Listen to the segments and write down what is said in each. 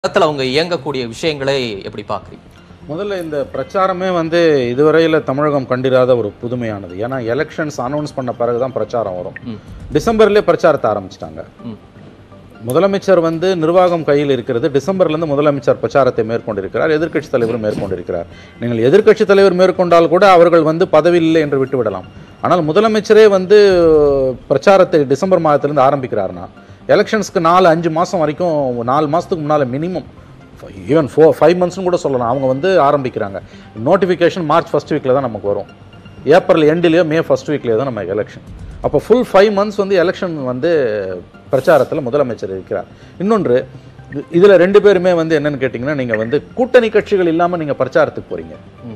களத்துல அவங்க இயங்கக்கூடிய விஷயங்களை எப்படி பாக்குறீங்க முதல்ல இந்த பிரச்சாரமே வந்து இதுவரையில் தமிழகம் கண்டிராத ஒரு புதுமையானது ஏன்னா எலெக்ஷன்ஸ் அனௌன்ஸ் பண்ண பிறகு தான் பிரச்சாரம் வரும் ம். டிசம்பர்லேயே பிரச்சாரத்தை ஆரம்பிச்சிட்டாங்க ம். முதலமைச்சர் வந்து நிர்வாகம் கையில் இருக்கிறது டிசம்பர்லேருந்து முதலமைச்சர் பிரச்சாரத்தை மேற்கொண்டிருக்கிறார் எதிர்க்கட்சி தலைவர் மேற்கொண்டிருக்கிறார் நீங்கள் எதிர்க்கட்சி தலைவர் மேற்கொண்டால் கூட அவர்கள் வந்து பதவியில் இல்லை என்று விட்டுவிடலாம் ஆனால் முதலமைச்சரே வந்து பிரச்சாரத்தை டிசம்பர் மாதத்திலிருந்து ஆரம்பிக்கிறாருன்னா எலெக்ஷன்ஸ்க்கு நாலு அஞ்சு மாதம் வரைக்கும் நாலு மாதத்துக்கு முன்னால் மினிமம் ஈவன் ஃபோ ஃபைவ் மந்த்ஸ்னு கூட சொல்லலாம் அவங்க வந்து ஆரம்பிக்கிறாங்க நோட்டிஃபிகேஷன் மார்ச் ஃபர்ஸ்ட் வீக்கில் தான் நமக்கு வரும் ஏப்ரல் எண்டுலேயோ மே ஃபர்ஸ்ட் வீக்லேயோ தான் நம்ம எலெக்ஷன் அப்போ ஃபுல் ஃபைவ் மந்த்ஸ் வந்து எலெக்ஷன் வந்து பிரச்சாரத்தில் முதலமைச்சர் இருக்கிறார் இன்னொன்று இதில் ரெண்டு பேருமே வந்து என்னன்னு கேட்டிங்கன்னா நீங்கள் வந்து கூட்டணி கட்சிகள் இல்லாமல் நீங்கள் பிரச்சாரத்துக்கு போகிறீங்க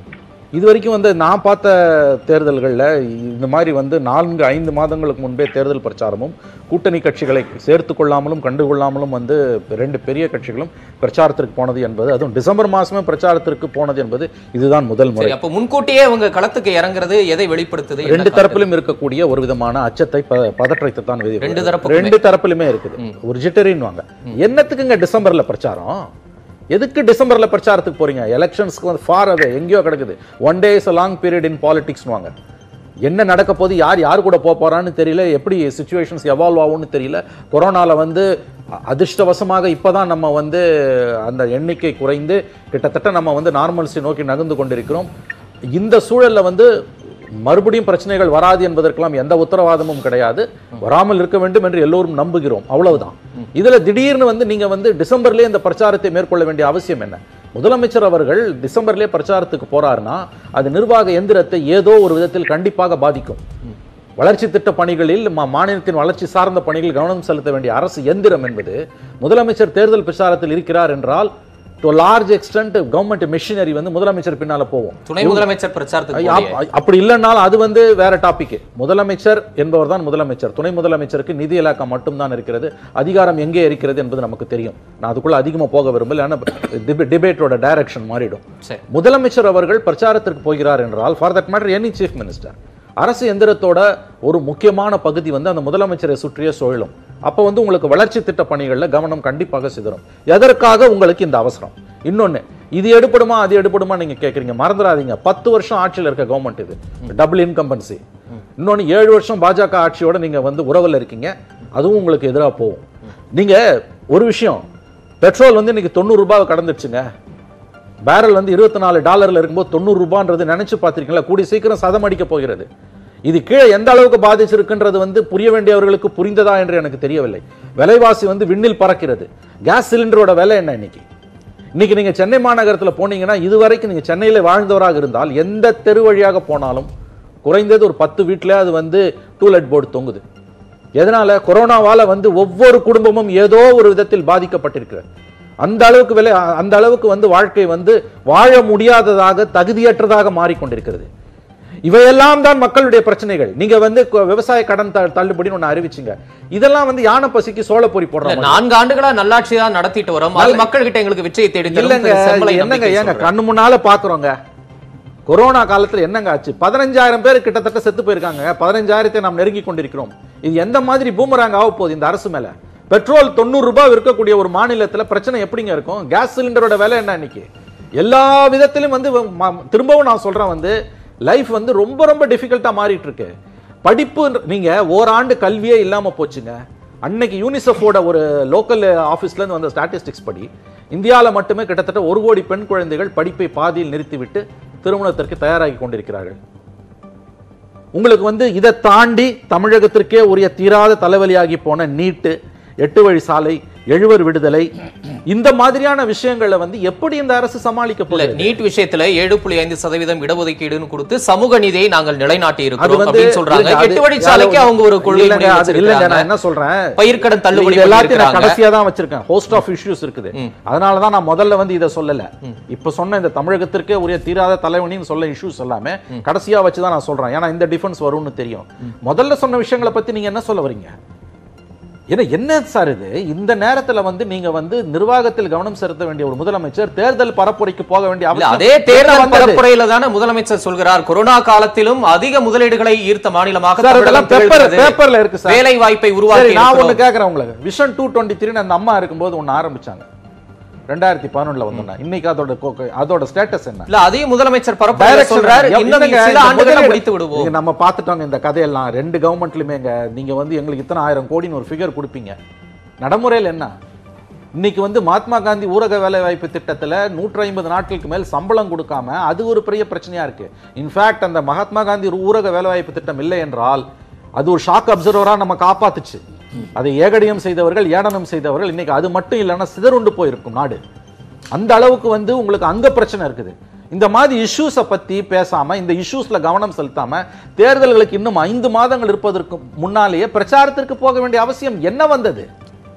இது வரைக்கும் வந்து நான் பார்த்த தேர்தல்களில் இந்த மாதிரி வந்து நான்கு ஐந்து மாதங்களுக்கு முன்பே தேர்தல் பிரச்சாரமும் கூட்டணி கட்சிகளை சேர்த்து கொள்ளாமலும் கண்டுகொள்ளாமலும் வந்து ரெண்டு பெரிய கட்சிகளும் பிரச்சாரத்திற்கு போனது என்பது அதுவும் டிசம்பர் மாதமே பிரச்சாரத்திற்கு போனது என்பது இதுதான் முதல் முறை சரி அப்ப முன்கூட்டியே அவங்க களத்துக்கு இறங்குறது எதை வெளிப்படுத்துது என்ன ரெண்டு காட்டுது? தரப்பிலும் இருக்கக்கூடிய ஒரு விதமான அச்சத்தை ப- பதற்றத்தை தான் வெளி- ரெண்டு தரப்புக்குமே. ரெண்டு தரப்பிலுமே இருக்குது ஒரு ஜிட்டரின்வாங்க என்னத்துக்குங்க டிசம்பர்ல பிரச்சாரம் எதுக்கு டிசம்பர்ல பிரச்சாரத்துக்கு போறீங்க எலெக்ஷன்ஸ்க்கு வந்து ஃபார் அவே எங்கேயோ கிடக்குது one day is long period in பாலிடிக்ஸ்னுவாங்க என்ன நடக்க போகுது யார் யார் கூட போக போறான்னு தெரியல எப்படி சுச்சுவேஷன்ஸ் எவால்வ் ஆகும்னு தெரியல கொரோனால வந்து அ- அதிர்ஷ்டவசமாக இப்பதான் நம்ம வந்து அந்த எண்ணிக்கை குறைந்து கிட்டத்தட்ட நம்ம வந்து நார்மல்சி நோக்கி நகர்ந்து கொண்டிருக்கிறோம் இந்த சூழல்ல வந்து மறுபடியும் பிரச்சனைகள் வராது என்பதற்கெல்லாம் எந்த உத்தரவாதமும் கிடையாது வராமல் இருக்க வேண்டும் என்று எல்லோரும் நம்புகிறோம் அவ்வளவுதான் இதுல திடீர்னு வந்து நீங்க வந்து டிசம்பர்லயே இந்த பிரச்சாரத்தை மேற்கொள்ள வேண்டிய அவசியம் என்ன முதலமைச்சர் அவர்கள் டிசம்பர்லயே பிரச்சாரத்துக்கு போறாருன்னா அது நிர்வாக எந்திரத்தை ஏதோ ஒரு விதத்தில் கண்டிப்பாக பாதிக்கும் வளர்ச்சி திட்ட பணிகளில் மா- மாநிலத்தின் வளர்ச்சி சார்ந்த பணிகளில் கவனம் செலுத்த வேண்டிய அரசு எந்திரம் என்பது முதலமைச்சர் தேர்தல் பிரச்சாரத்தில் இருக்கிறார் என்றால் to large extent government machinery வந்து முதலமைச்சர் பின்னால போவோம் துணை முதலமைச்சர் பிரச்சாரத்துக்கு ஐ- போகலையே. அப்- அப்படி இல்லைன்னாலும் அது வந்து வேற டாபிக் முதலமைச்சர் என்பவர் தான் முதலமைச்சர் துணை முதலமைச்சருக்கு நிதி இலாக்கா மட்டும்தான் இருக்கிறது அதிகாரம் எங்கே இருக்கிறது என்பது நமக்கு தெரியும் நான் அதுக்குள்ள அதிகமா போக விரும்பல ஏன்னா டிபேட்டோட டைரக்ஷன் மாறிடும் சரி முதலமைச்சர் அவர்கள் பிரச்சாரத்திற்கு போகிறார் என்றால் for that matter any chief minister அரசு எந்திரத்தோட ஒரு முக்கியமான பகுதி வந்து அந்த முதலமைச்சரை சுற்றிய சுழலும் அப்போ வந்து உங்களுக்கு வளர்ச்சி திட்ட பணிகளில் கவனம் கண்டிப்பாக சிதறும் எதற்காக உங்களுக்கு இந்த அவசரம் இன்னொன்னு இது எடுப்படுமா அது எடுப்படுமா நீங்க கேட்குறீங்க மறந்துடாதீங்க பத்து வருஷம் ஆட்சியில் இருக்க கவர்மெண்ட் இது டபுள் இன்கம்பன்சி இன்னொன்னு ஏழு வருஷம் பாஜக ஆட்சியோட நீங்க வந்து உறவில் இருக்கீங்க அதுவும் உங்களுக்கு எதிராக போகும் நீங்க ஒரு விஷயம் பெட்ரோல் வந்து இன்னைக்கு தொண்ணூறு ரூபாய் கடந்துடுச்சுங்க பேரல் வந்து இருபத்தி நாலு டாலர்ல இருக்கும்போது தொண்ணூறு ரூபான்றது நினைச்சு பார்த்திருக்கீங்களா கூடி சீக்கிரம் சதம் அடிக்க போகிறது இது கீழே எந்த அளவுக்கு பாதிச்சிருக்குன்றது வந்து புரிய வேண்டியவர்களுக்கு புரிந்ததா என்று எனக்கு தெரியவில்லை விலைவாசி வந்து விண்ணில் பறக்கிறது கேஸ் சிலிண்டரோட விலை என்ன இன்னைக்கு இன்னைக்கு நீங்க சென்னை மாநகரத்துல போனீங்கன்னா இதுவரைக்கும் நீங்க சென்னையில வாழ்ந்தவராக இருந்தால் எந்த தெரு வழியாக போனாலும் குறைந்தது ஒரு பத்து வீட்டில் அது வந்து டூலெட் போர்டு தொங்குது எதனால கொரோனாவால வந்து ஒவ்வொரு குடும்பமும் ஏதோ ஒரு விதத்தில் பாதிக்கப்பட்டிருக்கிறது அந்த அளவுக்கு விலை அந்த அளவுக்கு வந்து வாழ்க்கை வந்து வாழ முடியாததாக தகுதியற்றதாக மாறிக்கொண்டிருக்கிறது இவையெல்லாம் தான் மக்களுடைய பிரச்சனைகள் நீங்க வந்து கு- விவசாய கடன் த- தள்ளுபடின்னு ஒண்ணு அறிவிச்சீங்க இதெல்லாம் வந்து யானை பசிக்கு சோளப்பொரி போடுற இல்ல, மாதிரி. நான்கு ஆண்டுகளா நல்லாட்சி தான் நடத்திட்டு வரோம் அது மக்கள் கிட்ட எங்களுக்கு வெற்றியை தேடி தரும் இல்லங்க திரு செம்மலை இது என்னங்க நம்பிக்கை ஏங்க சொல்றாரு. கண்ணு முன்னால பாக்குறோங்க கொரோனா காலத்துல என்னங்க ஆச்சு பதினஞ்சாயிரம் பேர் கிட்டத்தட்ட செத்து போயிருக்காங்க பதினஞ்சாயிரத்தை நாம் நெருங்கி கொண்டிருக்கிறோம் இது எந்த மாதிரி பூமராங்க ஆக போகுது இந்த அரசு மேல பெட்ரோல் தொண்ணூறு ரூபாய் இருக்கக்கூடிய ஒரு மாநிலத்துல பிரச்சனை எப்படிங்க இருக்கும் கேஸ் சிலிண்டரோட விலை என்ன இன்னைக்கு எல்லா விதத்திலும் வந்து ம- திரும்பவும் நான் சொல்றேன் வந்து லைஃப் வந்து ரொம்ப ரொம்ப டிஃபிகல்ட்டா மாறிட்டு இருக்கு படிப்பு நீங்க ஓராண்டு கல்வியே இல்லாம போச்சுங்க அன்னைக்கு யூனிசெஃபோட ஒரு லோக்கல் ஆஃபீஸ்ல இருந்து வந்த ஸ்டாட்டிஸ்டிக்ஸ் படி இந்தியால மட்டுமே கிட்டத்தட்ட ஒரு கோடி பெண் குழந்தைகள் படிப்பை பாதியில் நிறுத்திவிட்டு திருமணத்திற்கு தயாராகி கொண்டிருக்கிறார்கள் உங்களுக்கு வந்து இதை தாண்டி தமிழகத்திற்கே உரிய தீராத தலைவலியாகி போன நீட்டு எட்டு வழி சாலை எழுவர் விடுதலை இந்த மாதிரியான விஷயங்களை வந்து எப்படி இந்த அரசு சமாளிக்க இல்ல போகுது நீட் விஷயத்துல ஏழு புள்ளி ஐந்து சதவீதம் இடஒதுக்கீடுன்னு கொடுத்து சமூக நீதியை நாங்கள் நிலைநாட்டி அது இருக்கிறோம் வந்து அப்படின்னு சொல்றாங்க இருங்க, அது- எட்டு வழிச்சாலைக்கு அவங்க ஒரு கொள்கை இல்லைங்க, முடிவு அது இல்லைங்க, வச்சிருக்காங்க. நான் என்ன சொல்றேன் பயிர்க்கடன் தள்ளுபடி இது எல்லாத்தையும் நான் பண்ணியிருக்கிறாங்க. கடைசியா தான் வச்சிருக்கேன் ஹோஸ்ட் ஆஃப் இஷ்யூஸ் இருக்குது அதனால தான் நான் முதல்ல வந்து இதை சொல்லல இப்ப சொன்ன இந்த தமிழகத்திற்கே உரிய தீராத தலைவனின்னு சொல்ல இஷ்யூஸ் எல்லாமே கடைசியா வச்சு தான் நான் சொல்றேன் ஏன்னா இந்த டிஃபென்ஸ் வரும்னு தெரியும் முதல்ல சொன்ன விஷயங்களை பத்தி நீங்க என்ன சொல்ல வரீங்க ஏன்னா என்ன சார் இது இந்த நேரத்துல வந்து நீங்க வந்து நிர்வாகத்தில் கவனம் செலுத்த வேண்டிய ஒரு முதலமைச்சர் தேர்தல் பரப்புரைக்கு போக வேண்டிய இல்ல அவசியம் அதே என்ன தேர்தல் வந்தது? பரப்புரையில தானே முதலமைச்சர் சொல்கிறார் கொரோனா காலத்திலும் அதிக முதலீடுகளை ஈர்த்த மாநிலமாக சார், தமிழகம் இதெல்லாம் பேப்பர் திகழ்கிறது. பேப்பர்ல இருக்கு சார் வேலை வாய்ப்பை சரி உருவாக்கி நான் ஒண்ணு இருக்கிறோம். கேக்குறேன் உங்களுக்கு விஷன் டூ டுவெண்ட்டி த்ரீ அந்த அம்மா இருக்கும்போது ஒண்ணு ஆரம்பிச்சாங்க ரெண்டாயிரத்தி பதினொன்னுல வந்தோம்னா இன்னைக்கு அதோட கோ- அதோட ஸ்டேட்டஸ் என்ன இல்ல அதையும் முதலமைச்சர் பரப்பு Direction சொல்றாரு என்ன? இன்னும் இல்லைங்க, சில இந்த ஆண்டுகளை முதலீடு- முடித்து விடுவோம் நீங்க நம்ம பார்த்துட்டோங்க இந்த கதையெல்லாம் ரெண்டு கவர்மெண்ட்லயுமே நீங்க வந்து எங்களுக்கு இத்தனை ஆயிரம் கோடின்னு ஒரு ஃபிகர் கொடுப்பீங்க நடைமுறையில் என்ன இன்னைக்கு வந்து மகாத்மா காந்தி ஊரக வேலைவாய்ப்பு திட்டத்துல நூற்றி ஐம்பது நாட்களுக்கு மேல் சம்பளம் கொடுக்காம அது ஒரு பெரிய பிரச்சனையா இருக்கு இன்ஃபேக்ட் அந்த மகாத்மா காந்தி ஊரக வேலைவாய்ப்பு திட்டம் இல்லை என்றால் அது ஒரு ஷாக் அப்சர்வரா நம்ம காப்பாத்துச்சு அதை ஏகடியம் செய்தவர்கள் ஏடனம் செய்தவர்கள் இன்னைக்கு அது மட்டும் இல்லைன்னா சிதறுண்டு போயிருக்கும் நாடு அந்த அளவுக்கு வந்து உங்களுக்கு அங்க பிரச்சனை இருக்குது இந்த மாதிரி இஷ்யூஸை பத்தி பேசாம இந்த இஷ்யூஸ்ல கவனம் செலுத்தாம தேர்தல்களுக்கு இன்னும் ஐந்து மாதங்கள் இருப்பதற்கு முன்னாலேயே பிரச்சாரத்திற்கு போக வேண்டிய அவசியம் என்ன வந்தது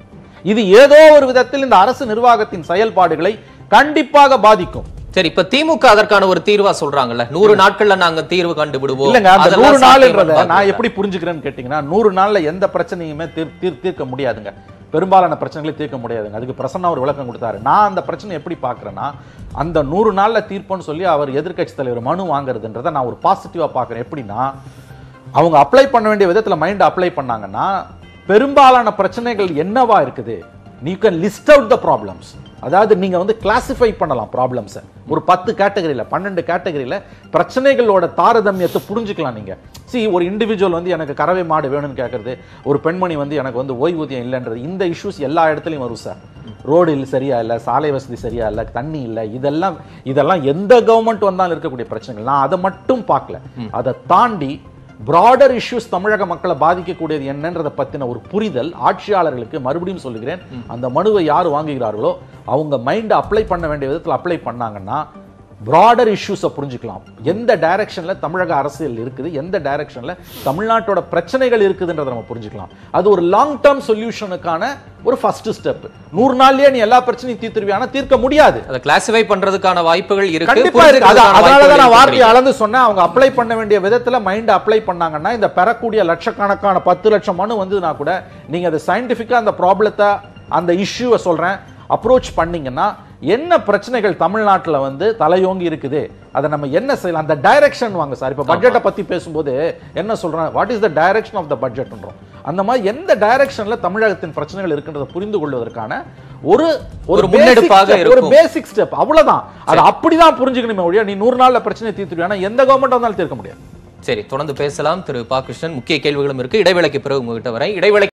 இது ஏதோ ஒரு விதத்தில் இந்த அரசு நிர்வாகத்தின் செயல்பாடுகளை கண்டிப்பாக பாதிக்கும் சரி இப்ப திமுக அதற்கான ஒரு தீர்வா சொல்றாங்கல்ல நூறு நாட்கள்ல நாங்க தீர்வு கண்டு விடுவோம் இல்லங்க அந்த அதெல்லாம் நூறு நாள்ன்றத சாத்தியமான்னு நான் எப்படி புரிஞ்சுக்கிறேன்னு கேட்டீங்கன்னா நூறு நாள்ல எந்த பிரச்சனையுமே தீர் தீர் தீர்க்க முடியாதுங்க பெரும்பாலான பிரச்சனைகளை தீர்க்க முடியாதுங்க அதுக்கு பிரசன்னா ஒரு விளக்கம் கொடுத்தாரு நான் அந்த பிரச்சனை எப்படி பார்க்கறேன்னா அந்த நூறு நாள்ல தீர்ப்புன்னு சொல்லி அவர் எதிர்க்கட்சி தலைவர் மனு வாங்குறதுன்றதை நான் ஒரு பாசிட்டிவா பார்க்கறேன் எப்படின்னா அவங்க அப்ளை பண்ண வேண்டிய விதத்துல மைண்ட் அப்ளை பண்ணாங்கன்னா பெரும்பாலான பிரச்சனைகள் என்னவா இருக்குது நீ can list out the problems அதாவது நீங்க வந்து கிளாசிஃபை பண்ணலாம் ப்ராப்ளம்ஸை ஒரு பத்து கேட்டகரியில பன்னெண்டு கேட்டகரியில பிரச்சனைகளோட தாரதமியத்தை புரிஞ்சுக்கலாம் நீங்க see ஒரு இண்டிவிஜுவல் வந்து எனக்கு கறவை மாடு வேணும்னு கேட்கறது ஒரு பெண்மணி வந்து எனக்கு வந்து ஓய்வூதியம் இல்லைன்றது இந்த இஷ்யூஸ் எல்லா இடத்துலையும் வரும் சார் ரோடு இல்லை சரியா இல்லை சாலை வசதி சரியா இல்லை தண்ணி இல்லை இதெல்லாம் இதெல்லாம் எந்த கவர்மெண்ட் வந்தாலும் இருக்கக்கூடிய பிரச்சனைகள் நான் அதை மட்டும் பார்க்கல அதை தாண்டி பிராடர் இஷ்யூஸ் தமிழக மக்களை பாதிக்கக்கூடியது என்னன்றதை பத்தின ஒரு புரிதல் ஆட்சியாளர்களுக்கு மறுபடியும் சொல்லுகிறேன் அந்த மனுவை யார் வாங்குகிறார்களோ அவங்க மைண்டை அப்ளை பண்ண வேண்டிய விதத்தில் அப்ளை பண்ணாங்கன்னா பிராடர் இஷ்யூஸை புரிஞ்சுக்கலாம் எந்த டைரக்ஷன்ல தமிழக அரசியல் இருக்குது எந்த டைரக்ஷன்ல தமிழ்நாட்டோட பிரச்சனைகள் இருக்குதுன்றதை நம்ம புரிஞ்சுக்கலாம் அது ஒரு லாங் டேர்ம் சொல்யூஷனுக்கான ஒரு ஃபர்ஸ்ட் ஸ்டெப் நூறு நாள்லயே நீ எல்லா பிரச்சனையும் தீர்த்துருவியானா தீர்க்க முடியாது அதை கிளாசிஃபை பண்றதுக்கான வாய்ப்புகள் இருக்கு கண்டிப்பா இருக்கு அது- புரிஞ்சுக்கிறதுக்கான அதனாலதான் நான் வாய்ப்புகள் வார்த்தையை இருக்கு. அளந்து சொன்னேன் அவங்க அப்ளை பண்ண வேண்டிய விதத்துல மைண்ட் அப்ளை பண்ணாங்கன்னா இந்த பெறக்கூடிய லட்சக்கணக்கான பத்து லட்சம் மனு வந்ததுன்னா கூட நீங்க அதை சயின்டிபிக்கா அந்த ப்ராப்ளத்தை அந்த இஷ்யூவை சொல்றேன் அப்ரோச் பண்ணீங்கன்னா என்ன பிரச்சனைகள் தமிழ்நாட்டுல வந்து தலையோங்கி இருக்குது அதை நம்ம என்ன செய்யலாம் அந்த டைரக்ஷன் வாங்க சார் இப்ப பட்ஜெட்டை பத்தி பேசும்போது என்ன சொல்றேன் what is the direction of the பட்ஜெட்ன்றோம் அந்த மாதிரி எந்த டைரக்ஷன்ல தமிழகத்தின் பிரச்சனைகள் இருக்குன்றதை புரிந்து கொள்வதற்கான ஒரு ஒரு basic முன்னெடுப்பாக step, ஒரு இருக்கும். பேசிக் ஸ்டெப் அவ்வளவுதான் அது அப்படிதான் புரிஞ்சுக்கணுமே ஒழிய நீ நூறு நாள்ல பிரச்சனை தீர்த்துருவியா எந்த கவர்மெண்ட் வந்தாலும் தீர்க்க முடியாது சரி தொடர்ந்து பேசலாம் திரு பா கிருஷ்ணன் முக்கிய கேள்விகளும் இருக்கு இடைவேளைக்கு பிறகு உங்ககிட்ட வரேன் இடைவேளை